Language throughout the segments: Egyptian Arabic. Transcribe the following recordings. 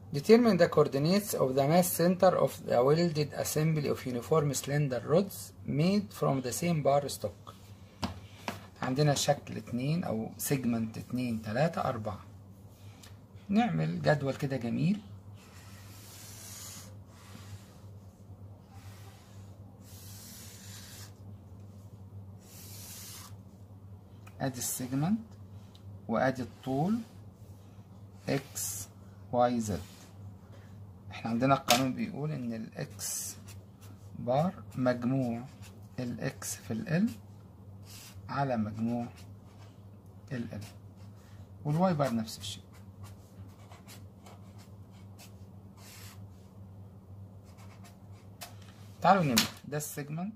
Determine the coordinates of the mass center of the welded assembly of uniform slender rods made from the same bar stock. عندنا شكل اتنين أو سيجمنت اتنين تلاتة أربعة. نعمل جدول كده جميل. ادي السيجمنت وادي الطول اكس واي زد احنا عندنا القانون بيقول ان الاكس بار مجموع الاكس في ال على مجموع ال والواي بار نفس الشيء تعالوا نمر ده السيجمنت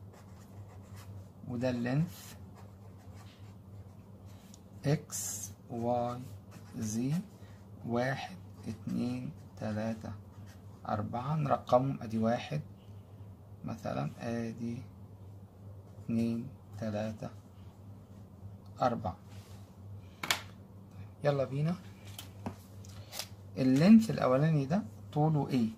وده اللينث اكس واي زي واحد اتنين تلاتة أربعة نرقمهم أدي واحد مثلا أدي اتنين تلاتة أربعة يلا بينا اللينث الأولاني ده طوله ايه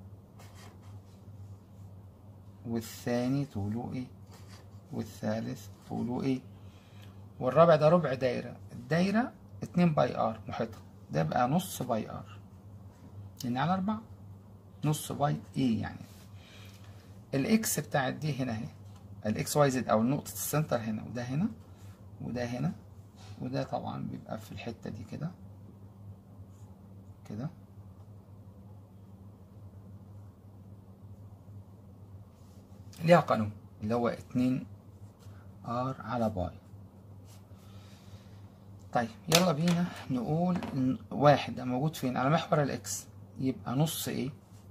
والثاني طوله ايه والثالث طوله ايه والرابع ده ربع دايرة الدايرة اتنين باي ار محيطها ده يبقى نص باي ار لأن على أربعة نص باي ايه يعني الاكس بتاعت دي هنا اهي الاكس واي زد او نقطة السنتر هنا وده هنا وده هنا وده طبعا بيبقى في الحتة دي كده كده ليها قانون اللي هو اتنين ار على باي طيب يلا بينا نقول إن واحد ده موجود فين على محور الاكس يبقى نص ايه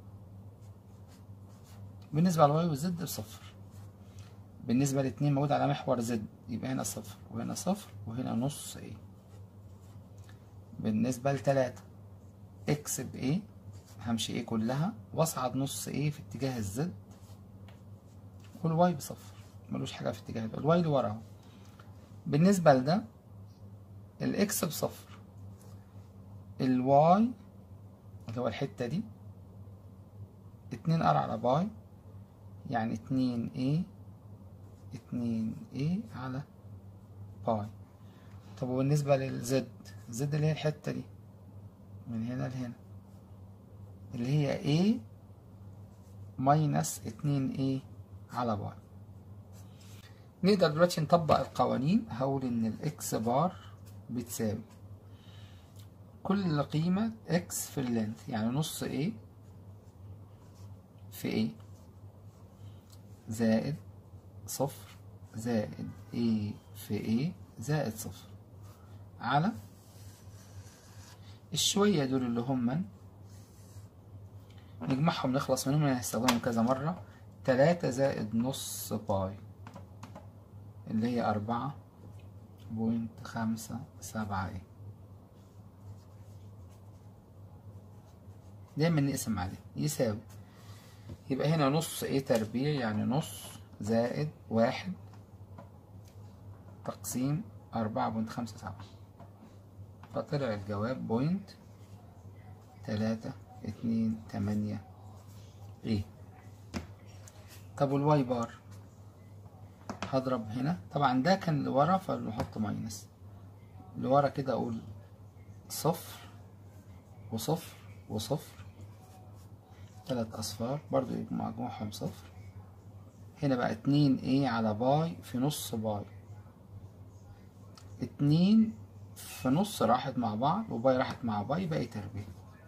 بالنسبة للواي والزد بصفر بالنسبة لاتنين موجود على محور زد يبقى هنا صفر وهنا صفر وهنا نص ايه بالنسبة لتلاتة اكس بايه همشي ايه كلها واصعد نص ايه في اتجاه الزد والواي بصفر ملوش حاجة في اتجاه ده الواي اللي ورا اهو بالنسبة لده الاكس بصفر الواي اللي هو الحتة دي اتنين ار على باي يعني اتنين ايه اتنين ايه على باي طب وبالنسبة للزد الزد اللي هي الحتة دي من هنا لهنا اللي هي ايه ماينس اتنين ايه على باي نقدر دلوقتي نطبق القوانين هقول ان الاكس بار بتساوي كل قيمة اكس في اللينث يعني نص ايه في ايه زائد صفر زائد ايه في ايه زائد صفر على الشوية دول اللي هم نجمعهم نخلص منهم هنستخدمهم كذا مرة تلاتة زائد نص باي اللي هي أربعة بوينت خمسة سبعة ايه دايما نقسم عليه يساوي يبقى هنا نص ايه تربيع يعني نص زائد واحد تقسيم أربعة بوينت خمسة سبعة فطلع الجواب بوينت تلاتة اتنين تمانية ايه طب والواي بار هضرب هنا طبعا ده كان لورا فنحط ماينس لورا كده اقول صفر وصفر وصفر تلات اصفار برضو يبقى مجموعهم صفر هنا بقى اتنين ايه على باي في نص باي اتنين في نص راحت مع بعض وباي راحت مع باي بقى تربيع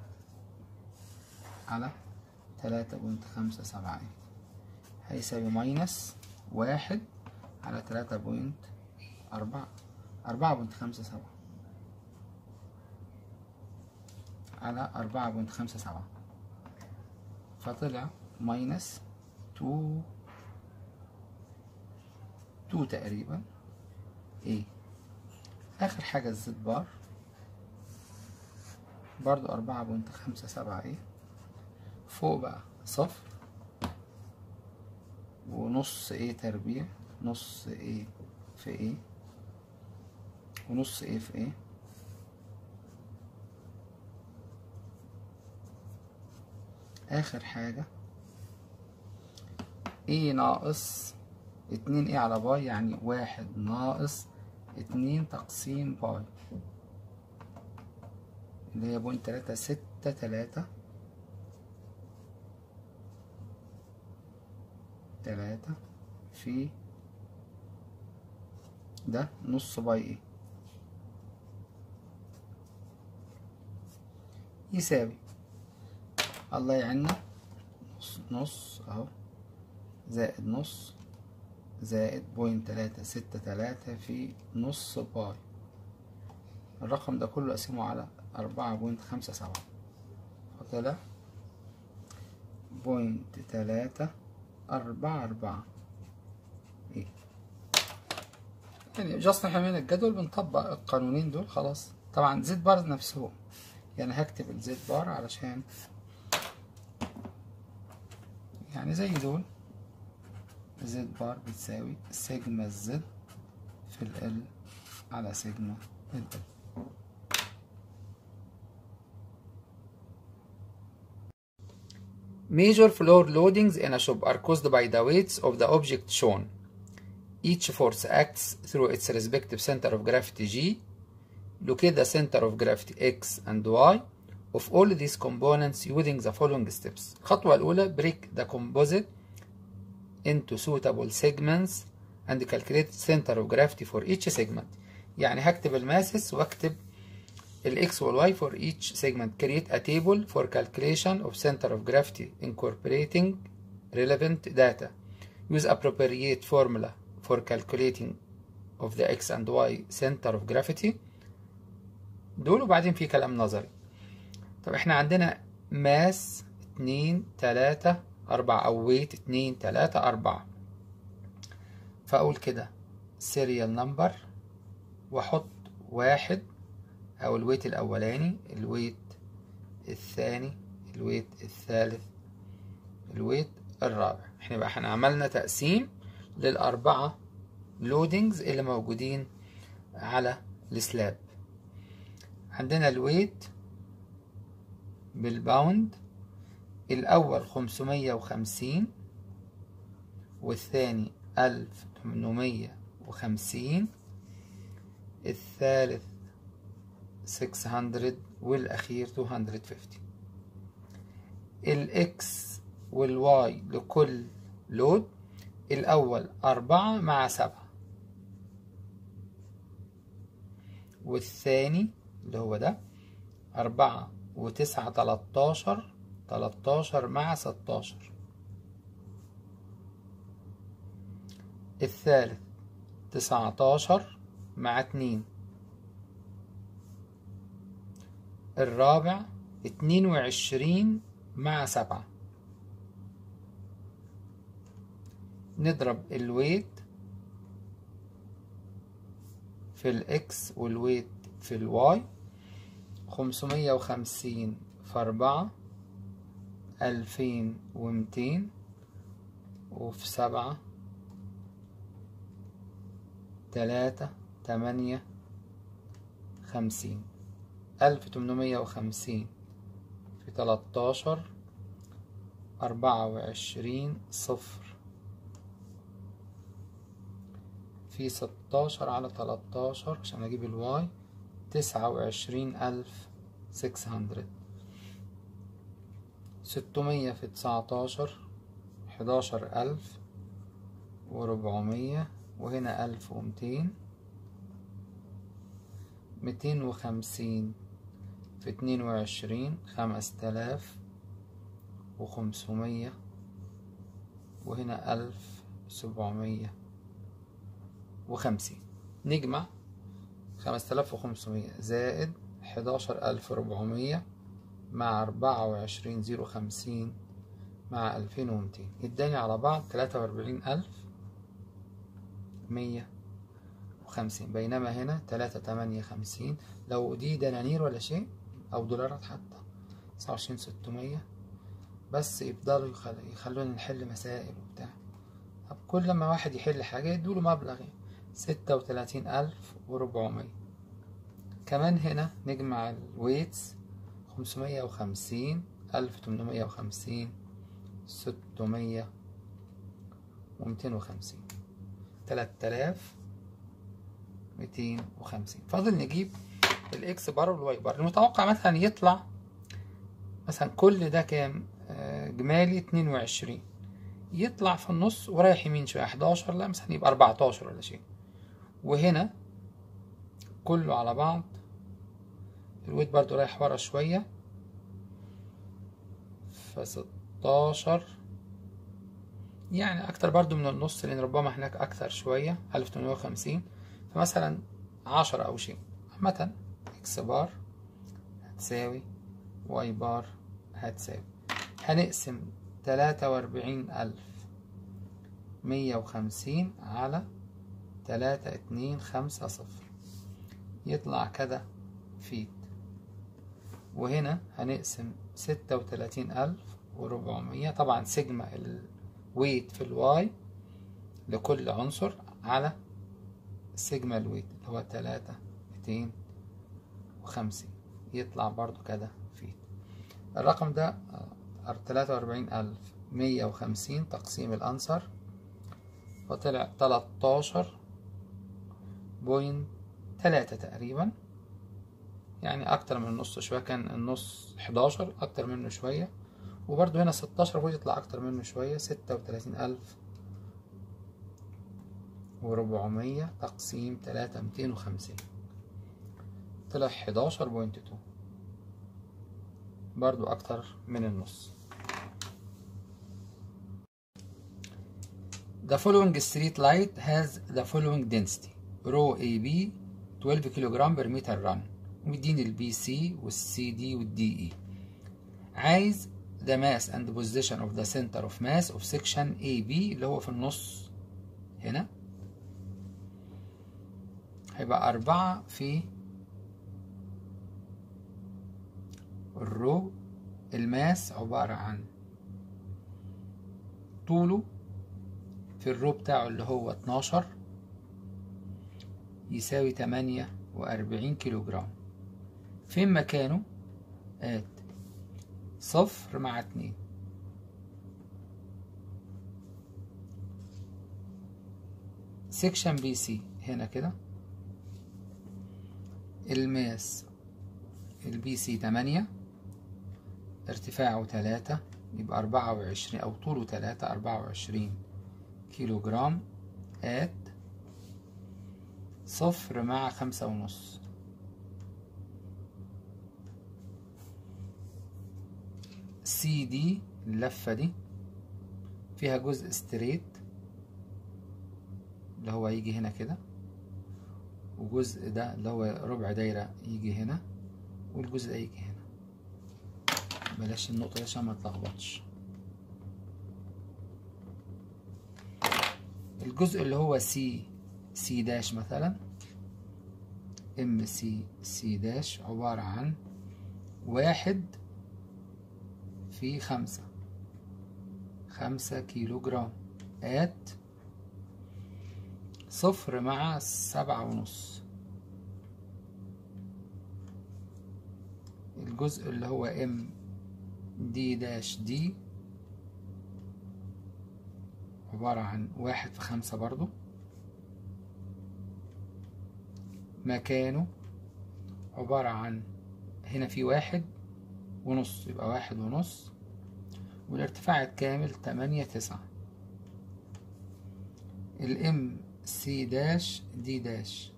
على تلاتة بوينت خمسة سبعة هيساوي ماينس واحد على تلاتة بوينت أربعة أربعة بوينت خمسة سبعة على أربعة بوينت خمسة سبعة فطلع ماينس تو تو تقريبا ايه آخر حاجة الزد بار برضو أربعة بوينت خمسة سبعة ايه فوق بقى صفر ونص ايه تربيع نص ايه في ايه ونص ايه في ايه آخر حاجة ايه ناقص اتنين ايه على باي يعني واحد ناقص اتنين تقسيم باي اللي هي بوينت تلاتة ستة تلاتة تلاتة في ده نص باي ايه يساوي الله يعيننا نص نص اهو زائد نص زائد بوينت تلاتة ستة تلاتة في نص باي الرقم ده كله أقسمه على أربعة بوينت خمسة سبعة فطلع بوينت تلاتة أربعة أربعة إيه يعني جاست احنا من الجدول بنطبق القانونين دول خلاص طبعا زد بار نفسهم يعني هكتب الزد بار علشان يعني زي دول زد بار بتساوي سيجما الزد في ال على سيجما ال Major floor loadings in a shop are caused by the weights of the object shown. Each force acts through its respective center of gravity G. Locate the center of gravity X and Y of all these components using the following steps. الخطوة الأولى break the composite into suitable segments and calculate center of gravity for each segment. يعني هكتب الماسس واكتب ال x وال y for each segment. Create a table for calculation of center of gravity incorporating relevant data. Use appropriate formula for calculating of the x and y center of gravity. دول وبعدين في كلام نظري. طب احنا عندنا ماس اتنين تلاتة أربعة أو ويت اتنين تلاتة أربعة فأقول كده سيريال نمبر وأحط واحد أو الويت الأولاني الويت الثاني الويت الثالث الويت الرابع احنا بقى احنا عملنا تقسيم للأربعة لودينجز اللي موجودين على السلاب عندنا الويت بالباوند الأول خمسمية وخمسين والثاني ألف تمنمية وخمسين الثالث 600 والأخير 250 الإكس والواي لكل لود الأول أربعة مع سبعة والثاني اللي هو ده أربعة وتسعة تلاتاشر تلاتاشر مع ستاشر الثالث تسعتاشر مع اتنين الرابع اتنين وعشرين مع سبعة نضرب الويت في الإكس والويت في الواي خمسمية وخمسين في أربعة ألفين ومتين وفي سبعة تلاتة تمانية خمسين ألف تمنمية وخمسين في تلاتاشر أربعة وعشرين صفر في ستاشر على تلاتاشر عشان أجيب الواي تسعة وعشرين ألف سكس هندرد ستمية في تسعتاشر حداشر ألف وربعمية وهنا ألف ومتين ميتين وخمسين في اتنين وعشرين خمس تلاف وخمسمية وهنا ألف سبعمية وخمسين نجمع خمس تلاف وخمسمية زائد حداشر ألف ربعمية مع أربعة وعشرين زيرو خمسين مع ألفين ومتين اداني على بعض تلاتة وأربعين ألف مية وخمسين بينما هنا تلاتة تمانية خمسين لو دي دنانير ولا شيء أو دولارات حتى تسعة وعشرين ستمية بس يفضلوا يخل... يخلونا نحل مسائل وبتاع طب كل ما واحد يحل حاجة يدوله مبلغ ستة وتلاتين ألف وربعمية كمان هنا نجمع الويتس خمسمية وخمسين ألف تمنمية وخمسين ستمية ومتين وخمسين تلات آلاف ميتين وخمسين فاضل نجيب الإكس بار والواي بار المتوقع مثلا يطلع مثلا كل ده كام آه، جمالي اتنين وعشرين يطلع في النص ورايح يمين شوية حداشر لا مثلا يبقى أربعتاشر ولا شيء وهنا كله على بعض الويت برضو رايح ورا شوية فستاشر يعني أكتر برضو من النص لأن ربما هناك أكتر شوية ألف تمنمية وخمسين فمثلا عشرة أو شيء عامة إكس بار هتساوي واي بار هتساوي هنقسم تلاتة وأربعين ألف مية وخمسين على تلاتة اتنين خمسة صفر يطلع كده فيت وهنا هنقسم ستة وتلاتين ألف وربعمية طبعا سيجما الويت في الواي لكل عنصر على سيجما الويت اللي هو تلاتة ميتين وخمسين يطلع برضو كده فيت الرقم ده تلاتة وأربعين ألف مية وخمسين تقسيم الأنصر فطلع تلاتاشر بوينت تلاتة تقريبا يعني أكتر من النص شوية كان النص حداشر أكتر منه شوية وبرضو هنا ستاشر المفروض يطلع أكتر منه شوية ستة وتلاتين ألف وربعمية تقسيم تلاتة ميتين وخمسين طلع حداشر بوينت تو برضو أكتر من النص The following street light has the following density row AB 12 كيلوغرام بر متر رن ومديني البي سي والسي دي والدي اي عايز the mass and position of the center of mass of section AB اللي هو في النص هنا هيبقى أربعة في الرو الماس عبارة عن طوله في الرو بتاعه اللي هو 12 يساوي 48 كيلو جرام فين مكانه آت صفر مع اتنين سيكشن بي سي هنا كده الماس البي سي تمانية ارتفاعه تلاتة يبقى أربعة وعشرين أو طوله تلاتة أربعة وعشرين كيلو جرام آت صفر مع خمسة ونص سي دي اللفة دي فيها جزء ستريت اللي هو يجي هنا كده وجزء ده اللي هو ربع دايرة يجي هنا والجزء ده يجي هنا بلاش النقطة دي عشان ما تلخبطش الجزء اللي هو سي سي داش مثلا ام سي سي داش عبارة عن واحد في خمسة خمسة كيلو جرام آت صفر مع سبعة ونص الجزء اللي هو ام دي داش دي عبارة عن واحد في خمسة برضو مكانه عبارة عن هنا في واحد ونص يبقى واحد ونص والارتفاع الكامل تمانية تسعة الام سي داش دي داش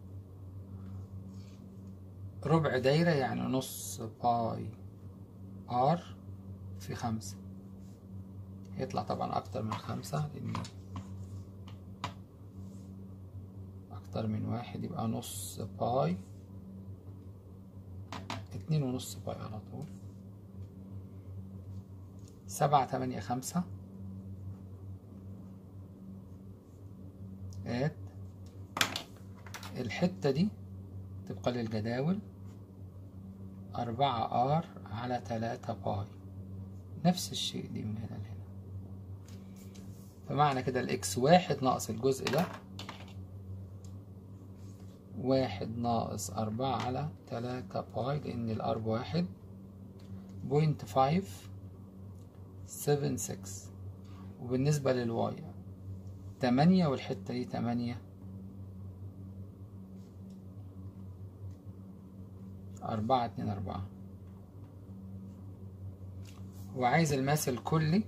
ربع دايرة يعني نص باي ار في خمسة هيطلع طبعا أكتر من خمسة لأن أكتر من واحد يبقى نص باي اتنين ونص باي على طول سبعة تمانية خمسة ات الحتة دي طبقا للجداول أربعة ار على تلاتة باي نفس الشيء دي من هنا لهنا فمعنى كده الاكس واحد ناقص الجزء ده واحد ناقص أربعة على تلاتة باي لأن الار بواحد بوينت فايف سفن سكس وبالنسبة للواي تمانية والحتة دي تمانية أربعة اتنين أربعة وعايز الماس الكلي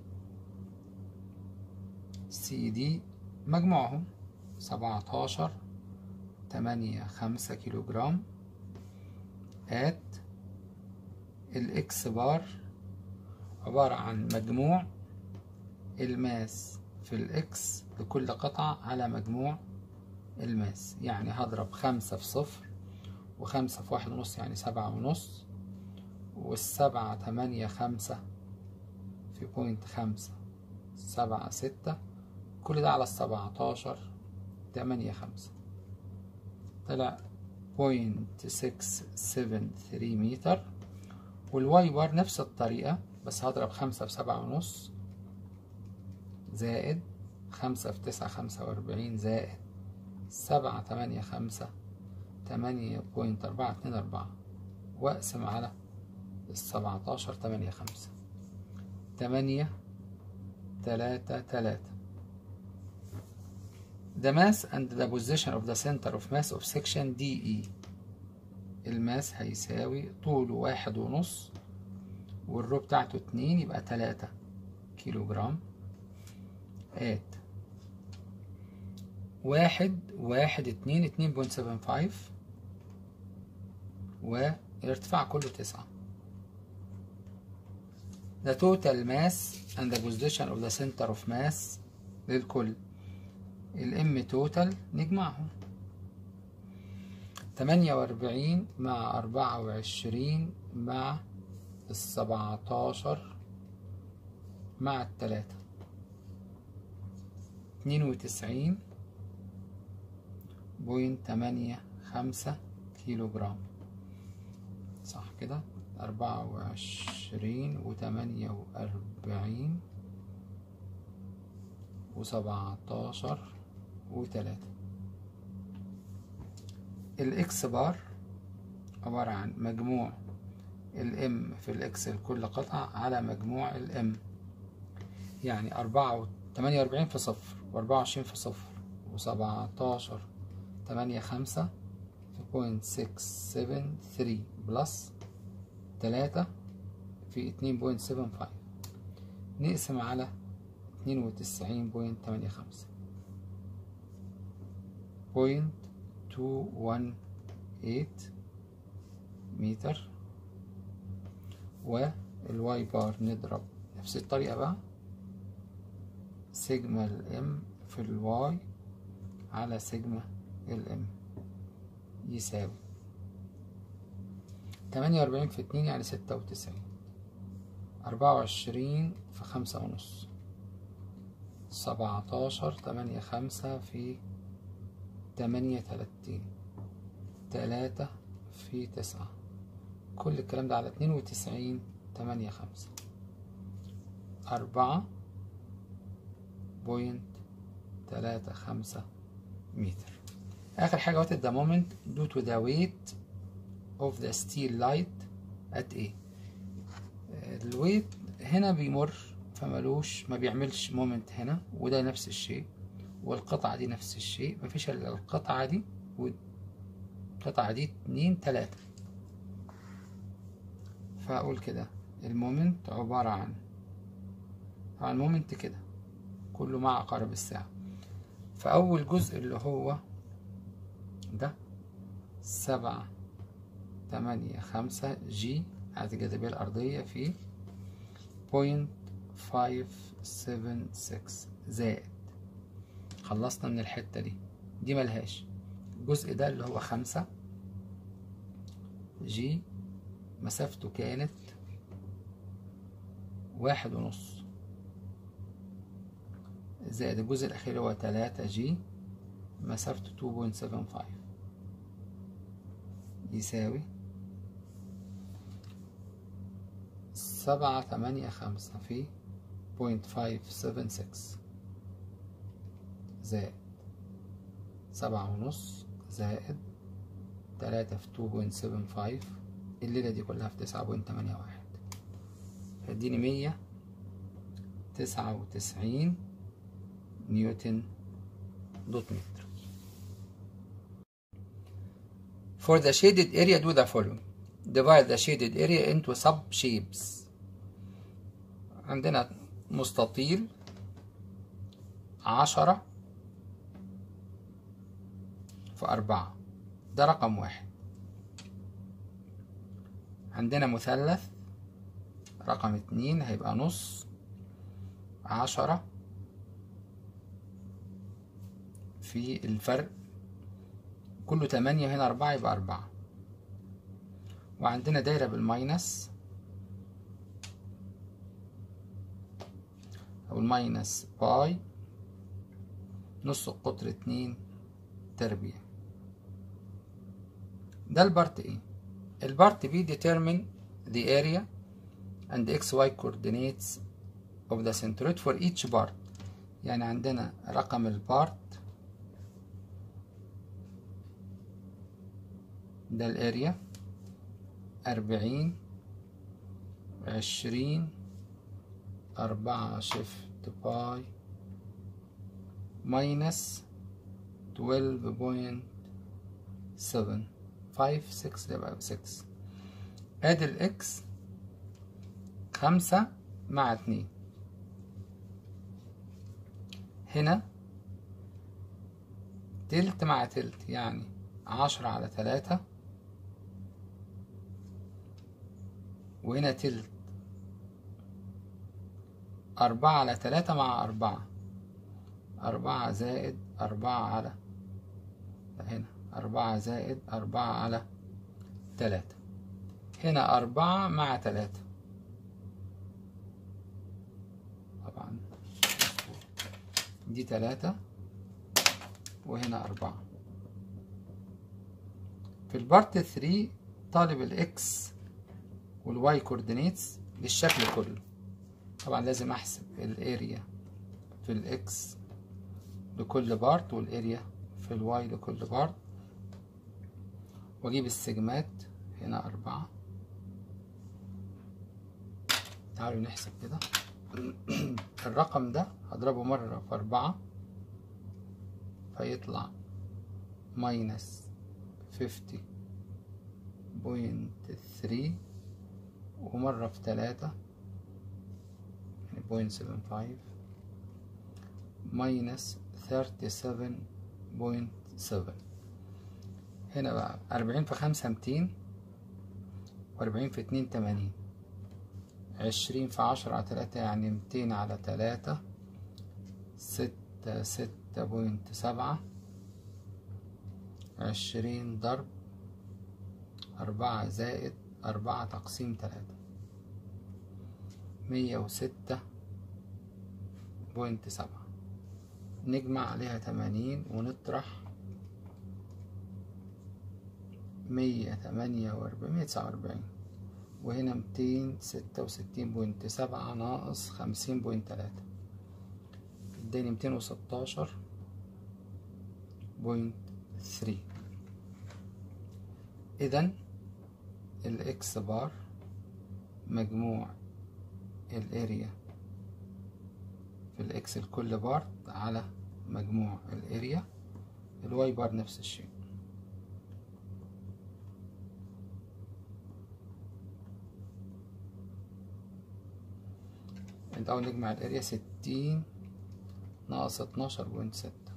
سي دي مجموعهم سبعتاشر تمانية خمسة كيلو جرام آت الإكس بار عبارة عن مجموع الماس في الإكس لكل قطعة على مجموع الماس يعني هضرب خمسة في صفر وخمسة في واحد ونص يعني سبعة ونص والسبعة تمانية خمسة في بوينت خمسة سبعة ستة كل ده على السبعتاشر تمانية خمسة طلع بوينت سكس سفن ثري متر والواي بار نفس الطريقة بس هضرب خمسة في سبعة ونص زائد خمسة في تسعة خمسة وأربعين زائد سبعة تمانية خمسة تمانية بوينت أربعة اتنين أربعة وأقسم على السبعتاشر تمانية خمسة تمانية تلاتة تلاتة The mass and the position of the center of mass of section DE الماس هيساوي طوله واحد ونص والرو بتاعته اتنين يبقى تلاتة كيلو جرام آت واحد واحد اتنين اتنين بوينت سفن فايف والارتفاع كله تسعة The total mass and the position of the center of mass للكل الام توتال نجمعهم تمانية وأربعين مع أربعة وعشرين مع السبعتاشر مع التلاتة اتنين وتسعين بوينت تمانية خمسة كيلو جرام صح كده أربعة وعشرين وتمانية وأربعين وسبعتاشر وتلاتة الإكس بار عبارة عن مجموع الإم في الإكس لكل قطعة على مجموع الإم يعني أربعة تمانية وأربعين في صفر وأربعة وعشرين في صفر وسبعتاشر تمانية خمسة في بوينت سكس سفن ثري بلس تلاتة في اتنين بوينت سفن فايف نقسم على اتنين وتسعين بوينت تمانية خمسة بوينت تو ون ايت متر والواي بار نضرب نفس الطريقة بقى سيجما الام في الواي على سيجما الام يساوي تمانية وأربعين في اتنين يعني ستة وتسعين أربعة وعشرين في خمسة ونص سبعتاشر تمانية خمسة في تمانية تلاتين تلاتة في تسعة كل الكلام ده على اتنين وتسعين تمانية خمسة أربعة بوينت تلاتة خمسة متر آخر حاجة what is the moment due to the weight of the steel light at A الويت هنا بيمر فملوش ما بيعملش مومنت هنا وده نفس الشيء والقطعة دي نفس الشيء مفيش الا القطعة دي والقطعة دي اتنين تلاتة فأقول كده المومنت عبارة عن عن مومنت كده كله مع عقارب الساعة فأول جزء اللي هو ده سبعة تمانية خمسة جي عدد الجاذبية الأرضية في بوينت فايف سفن سكس زائد خلصنا من الحتة دي دي ملهاش الجزء ده اللي هو خمسة جي مسافته كانت واحد ونص زائد الجزء الأخير هو تلاتة جي مسافته تو بوينت سفن فايف يساوي سبعة تمانية خمسة في بوينت فايف سفن سكس زائد سبعة ونص زائد تلاتة في تو بوينت سفن فايف الليلة دي كلها في تسعة بوينت تمانية واحد هيديني مية تسعة وتسعين نيوتن دوت متر For the shaded area do the following divide the shaded area into sub shapes عندنا مستطيل عشرة في أربعة ده رقم واحد عندنا مثلث رقم اتنين هيبقى نص عشرة في الفرق كله تمانية هنا أربعة يبقى أربعة وعندنا دايرة بالماينس أو الماينس باي نص القطر اتنين تربيع ده البارت ايه البارت بي determine the area and xy coordinates of the centroid for each part يعني عندنا رقم البارت ده الاريا أربعين عشرين أربعة شيفت باي ماينس تويلف بوينت سفن فايف سكس ده بقى بسكس ادي الاكس خمسة مع اتنين هنا تلت مع تلت يعني عشرة على تلاتة وهنا تلت أربعة على تلاتة مع أربعة أربعة زائد أربعة على هنا أربعة زائد أربعة على تلاتة هنا أربعة مع تلاتة طبعا دي تلاتة وهنا أربعة في البارت 3 طالب الإكس والواي كوردينيتس للشكل كله طبعا لازم أحسب الاريا في الإكس لكل بارت والاريا في الواي لكل بارت واجيب السجمات هنا أربعة تعالوا نحسب كده الرقم ده هضربه مرة في أربعة فيطلع ماينس فيفتي بوينت ثري ومرة في تلاتة يعني بوينت سفن فايف ماينس ثيرتي سفن بوينت سفن هنا بقى أربعين في خمسة ميتين وأربعين في اتنين تمانين عشرين في عشرة على تلاتة يعني ميتين على تلاتة ستة ستة بوينت سبعة عشرين ضرب أربعة زائد أربعة تقسيم تلاتة مية وستة بوينت سبعة نجمع عليها تمانين ونطرح مية تمانية وأربعين مية تسعة وأربعين وهنا ميتين ستة وستين بوينت سبعة ناقص خمسين بوينت تلاتة اداني ميتين وستاشر بوينت ثري إذا الإكس بار مجموع الاريا في الإكس لكل بار على مجموع الاريا الواي بار نفس الشيء الأول نجمع الاريا ستين ناقص اتناشر بوينت ستة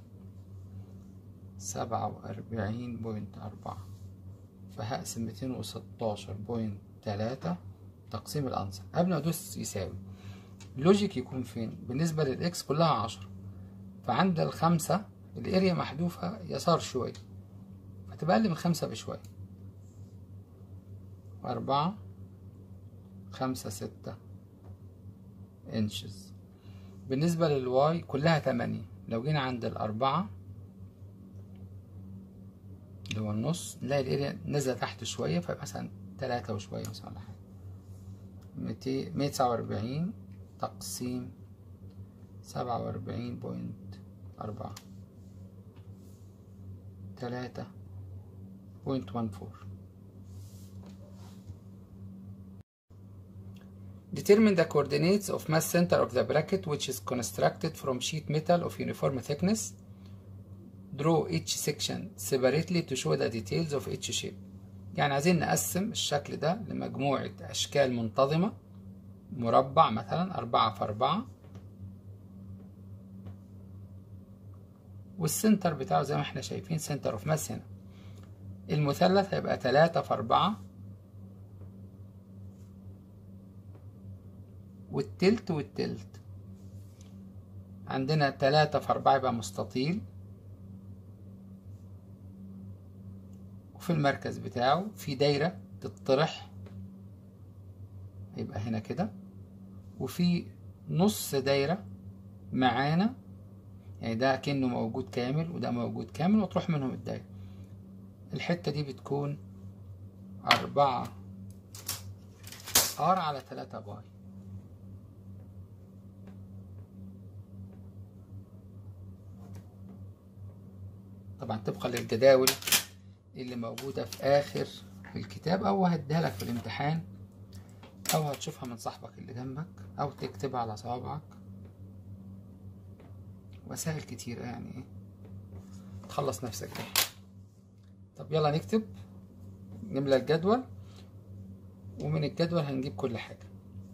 سبعة وأربعين بوينت أربعة فهقسم ميتين وستاشر بوينت تلاتة تقسيم الأنصر قبل ما أدوس يساوي اللوجيك يكون فين بالنسبة للإكس كلها عشرة فعند الخمسة الاريا محذوفة يسار شوية فتبقى أقل من خمسة بشوية أربعة خمسة ستة انشز بالنسبة للواي كلها تمانية لو جينا عند الأربعة اللي هو النص نلاقي الاريا نازلة تحت شوية فيبقى مثلا تلاتة وشوية مثلا ولا حاجة مية تسعة وأربعين تقسيم سبعة وأربعين بوينت أربعة تلاتة بوينت وان فور Determine the coordinates of mass center of the bracket which is constructed from sheet metal of uniform thickness. Draw each section separately to show the details of each shape. يعني عايزين نقسم الشكل ده لمجموعة أشكال منتظمة مربع مثلا أربعة في أربعة والسنتر بتاعه زي ما احنا شايفين سنتر اوف ماس هنا المثلث هيبقى تلاتة في أربعة والتلت والتلت عندنا تلاتة في أربعة يبقى مستطيل وفي المركز بتاعه في دايرة تطرح يبقى هنا كده وفي نص دايرة معانا يعني ده كأنه موجود كامل وده موجود كامل وتروح منهم الدايرة الحتة دي بتكون أربعة ار على تلاتة باي طبعا طبقا للجداول اللي موجودة في آخر الكتاب أو هديها لك في الامتحان أو هتشوفها من صاحبك اللي جنبك أو تكتبها على صوابعك وسائل كتير يعني إيه تخلص نفسك بيها طب يلا نكتب نملى الجدول ومن الجدول هنجيب كل حاجة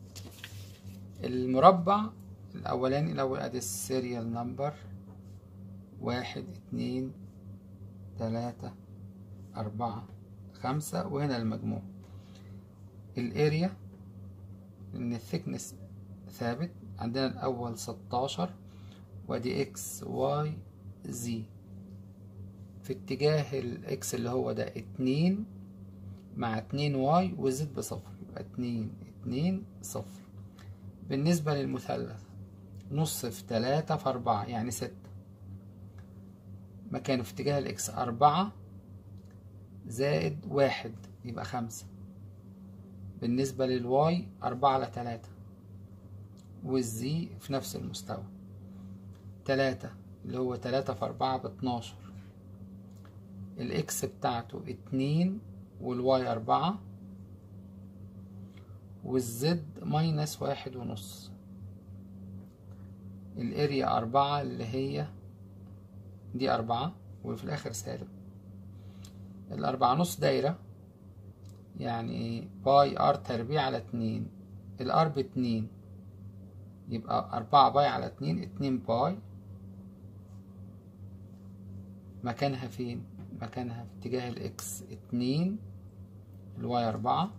المربع الأولاني الأول أدي السيريال نمبر واحد اتنين تلاتة أربعة خمسة وهنا المجموع الاريا ان الثيكنس ثابت عندنا الاول ستاشر وادي اكس واي زي في اتجاه الاكس اللي هو ده اتنين مع اتنين واي وزد بصفر يبقى اتنين اتنين صفر بالنسبة للمثلث نص في تلاتة في أربعة يعني ستة مكانه في اتجاه الاكس أربعة زائد واحد يبقى خمسة بالنسبة للواي أربعة على تلاتة والزي في نفس المستوى تلاتة اللي هو تلاتة في أربعة باتناشر الإكس بتاعته اتنين والواي أربعة والزد ماينس واحد ونص الاريا أربعة اللي هي دي أربعة وفي الآخر سالب الأربعة نص دايرة يعني باي ار تربيع على اتنين الار باتنين يبقى أربعة باي على اتنين اتنين باي مكانها فين؟ مكانها في اتجاه الاكس اتنين الواي أربعة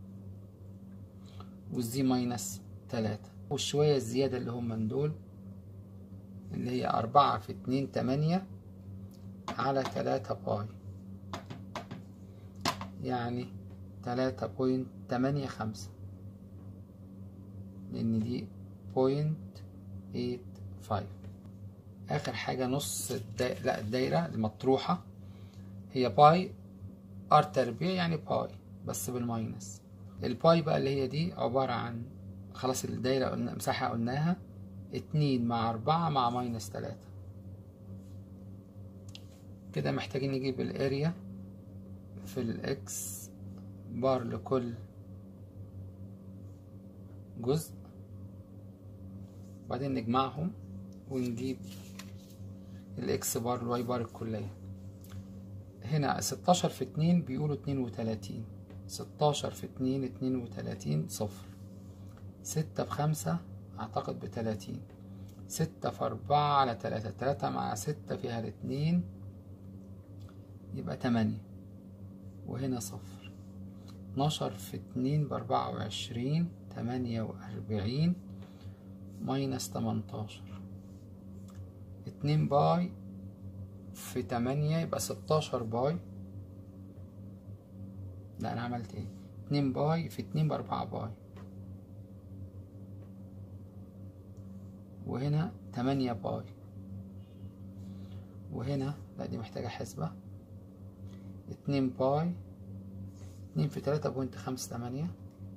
والزي ماينس تلاتة والشوية الزيادة اللي هم من دول اللي هي أربعة في اتنين تمانية على تلاتة باي يعني تلاتة بوينت تمانية خمسة لأن دي بوينت ايت فايف آخر حاجة نص الدايرة لا الدايرة المطروحة هي باي ار تربيع يعني باي بس بالماينس الباي بقى اللي هي دي عبارة عن خلاص الدايرة قلنا مساحة قلناها اتنين مع أربعة مع ماينس تلاتة كده محتاجين نجيب الاريا في الاكس بار لكل جزء وبعدين نجمعهم ونجيب الاكس بار الواي بار الكلية هنا ستاشر في اتنين بيقولوا اتنين وتلاتين ستاشر في اتنين اتنين وتلاتين صفر ستة في خمسة أعتقد بتلاتين ستة في أربعة على تلاتة تلاتة مع ستة فيها الاتنين يبقى تمانية وهنا صفر اتناشر في اتنين بأربعة وعشرين تمانية وأربعين ماينس تمنتاشر اتنين باي في تمانية يبقى ستاشر باي لا أنا عملت ايه اتنين باي في اتنين بأربعة باي وهنا تمانية باي وهنا لا دي محتاجة حسبة اتنين باي اتنين في تلاتة بوينت خمسة تمانية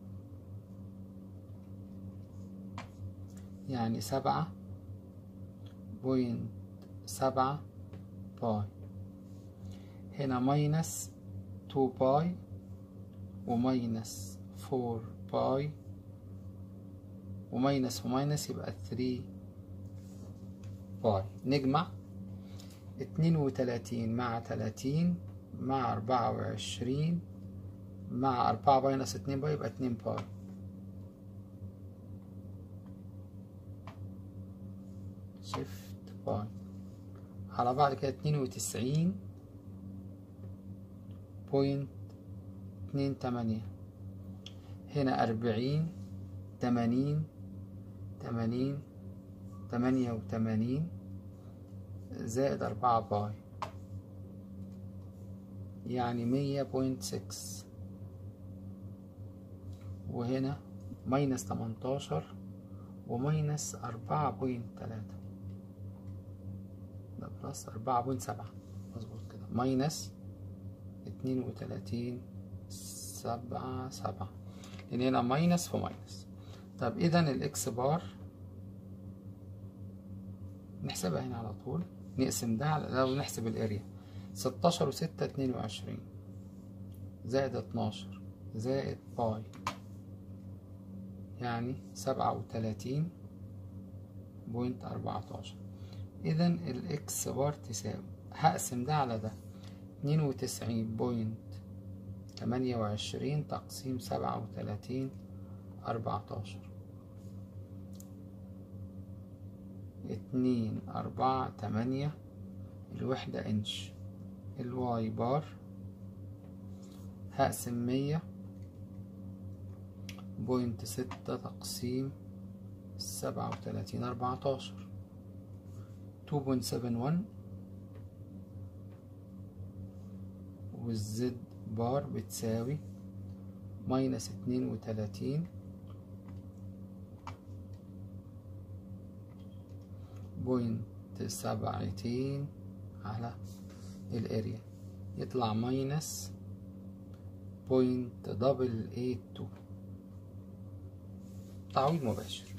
يعني سبعة بوينت سبعة باي هنا ماينس تو باي وماينس فور باي وماينس وماينس يبقى 3 باي نجمع اتنين وتلاتين مع تلاتين مع أربعة وعشرين مع أربعة ماينس اتنين باي يبقى اتنين باي شيفت باي على بعض كده اتنين وتسعين بوينت اتنين تمانية هنا أربعين تمانين تمانين تمانية وتمانين زائد أربعة باي يعني مية بوينت سكس وهنا ماينس تمنتاشر وماينس أربعة بوينت تلاتة ده بلس أربعة بوينت سبعة مظبوط كده ماينس اتنين وتلاتين سبعة سبعة لأن هنا ماينس في ماينس طب إذا الإكس بار نحسبها هنا على طول نقسم ده على لو نحسب الاريا ستاشر وستة اتنين وعشرين زائد اتناشر زائد باي يعني سبعة وتلاتين بوينت أربعتاشر إذا الإكس بار تساوي هقسم ده على ده اتنين وتسعين بوينت تمانية وعشرين تقسيم سبعة وتلاتين أربعتاشر اتنين أربعة تمانية الوحدة إنش الواي بار هقسم مية بوينت ستة تقسيم سبعة وتلاتين أربعتاشر تو بوينت سفن ون والزد بار بتساوي ماينس اتنين وتلاتين بوينت سبعتين على الاريا يطلع ماينس بوينت دبل ايت تو تعويض مباشر